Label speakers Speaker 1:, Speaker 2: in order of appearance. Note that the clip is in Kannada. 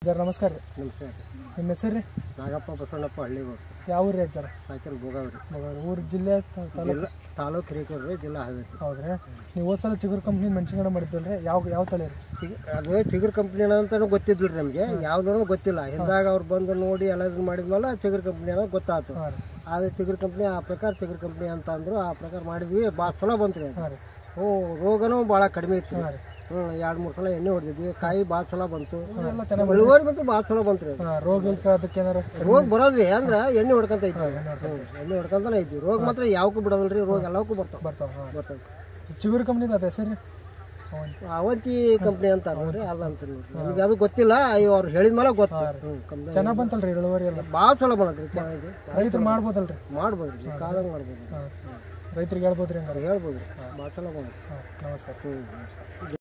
Speaker 1: ಜರ ನಮಸ್ಕಾರ ರೀ
Speaker 2: ನಮಸ್ಕಾರ
Speaker 1: ನಿಮ್ಮ ಹೆಸರು ರೀ
Speaker 2: ನಾಗಪ್ಪ ಬಸವಣ್ಣಪ್ಪ ಹಳ್ಳಿಗೋಡು
Speaker 1: ಯಾವ ಊರು ರೀ ಜರ
Speaker 2: ಸಾಕಿನ ಭೋಗಾವ್ರಿ
Speaker 1: ಊರು ಜಿಲ್ಲೆ ತ- ತಾಲೂಕು
Speaker 2: ಜಿಲ್ಲಾ ತಾಲೂಕು ಹಿರೇಕೆರೆ ಜಿಲ್ಲಾ ಹಾವೇರಿ
Speaker 1: ಹೌದ್ರಿ ನೀವು ಹೋದ್ ಸಲ ಚಿಗುರು ಕಂಪ್ನಿ ಮೆಣಸಿನ್ಕಾಯಿ ಮಾಡಿದ್ವಲ್ರಿ ಯಾವ ಯಾವ ತಳಿ ರೀ
Speaker 2: ಚಿಗ್- ಅದು ಚಿಗುರು ಕಂಪ್ನಿ ಅಂತಾನು ಗೊತ್ತಿದ್ದಿಲ್ಲ ರೀ ನಮಗೆ ಯಾವ್ದು ಗೊತ್ತಿಲ್ಲ ಹಿಂದಾಗ ಅವ್ರು ಬಂದು ನೋಡಿ ಎಲ್ಲ ಇದನ್ನ ಮಾಡಿದ್ಮೇಲೆ ಚಿಗುರು ಕಂಪ್ನಿ ಅನ್ನೋದು ಗೊತ್ತಾಯ್ತು
Speaker 1: ಹಾಂ ರೀ
Speaker 2: ಅದು ಚಿಗುರು ಕಂಪ್ನಿ ಆ ಪ್ರಕಾರ ಚಿಗುರು ಕಂಪ್ನಿ ಅಂತ ಅಂದ್ರು ಆ ಪ್ರಕಾರ ಮಾಡಿದ್ವಿ ಭಾಳ ಚಲೋ ಬಂತು ರೀ ಅದು
Speaker 1: ಹಾಂ ರೀ
Speaker 2: ಹ್ಞೂ ರೋಗನೂ ಭಾಳ ಕಡಿಮೆ ಇತ್ತು
Speaker 1: ಹಾಂ ರೀ
Speaker 2: ಹ್ಞೂ ಎರಡು ಮೂರು ಸಲ ಎಣ್ಣೆ ಹೊಡೆದಿದ್ವಿ ಕಾಯಿ ಭಾಳ ಚಲೋ ಬಂತು
Speaker 1: ಎಲ್ಲ ಚೆನ್ನಾಗಿ
Speaker 2: ಇಳುವರಿ ಬಂತು ಭಾಳ ಚಲೋ ಬಂತು ರೀ ಅದು.
Speaker 1: ಹಾಂ ರೋಗಕ್ಕೆ ಅದಕ್ಕೆ ಏನಾರ
Speaker 2: ರೋಗ ಬರೋದ್ರಿ ಅಂದ್ರೆ ಎಣ್ಣೆ ಹೊಡ್ಕೊಂತ ಇದ್ವಿ ಹ್ಞೂ ಎಣ್ಣೆ ಹೊಡ್ಕೊಂತಾನೆ ಇದ್ವಿ ರೋಗ ಮಾತ್ರ ಯಾವಕ್ಕೂ ಬಿಡೋದಿಲ್ಲ ರೀ ರೋಗ ಎಲ್ಲವಕ್ಕೂ ಬರ್ತಾವ
Speaker 1: ಬರ್ತಾವ ಹಾಂ
Speaker 2: ಬರ್ತವೆ
Speaker 1: ಚಿಗುರು ಕಂಪ್ನಿದ ಅದು ಹೆಸರು ರೀ ಅವಂತಿ
Speaker 2: ಅವಂತಿ ಕಂಪ್ನಿ ಅಂತ ನೋಡ್ರಿ ಅದ ಅಂತ ನೋಡ್ರಿ ನಮ್ಗೆ ಅದು ಗೊತ್ತಿಲ್ಲ ಅಯ್ಯೋ ಅವ್ರು ಹೇಳಿದ ಮೇಲೆ ಗೊತ್ತು ಹ್ಞೂ ಕಂಪ್ನಿ
Speaker 1: ಚೆನ್ನಾಗಿ ಬಂತಲ್ರಿ ಇಳುವರಿ ಎಲ್ಲ
Speaker 2: ಭಾಳ ಚಲೋ ಬಂದದ್ರಿ ಚೆನ್ನಾಗಿ
Speaker 1: ರೈತರು ಮಾಡ್ಬೋದಲ್ರಿ
Speaker 2: ಮಾಡ್ಬೋದು ರೀ ಕಾದಂಗೆ ಮಾಡ್ಬೋದು
Speaker 1: ಹಾಂ ರೈತರಿಗೆ ಹೇಳ್ಬೋದ್ರಿ ಹಂಗಾರೆ
Speaker 2: ಹೇಳ್ಬೋದು ರೀ ಭಾಳ ಚಲೋ ಬಂದದ್ರಿ
Speaker 1: ಹಾಂ ನಮಸ್ಕಾರ
Speaker 2: ಹ್ಞೂ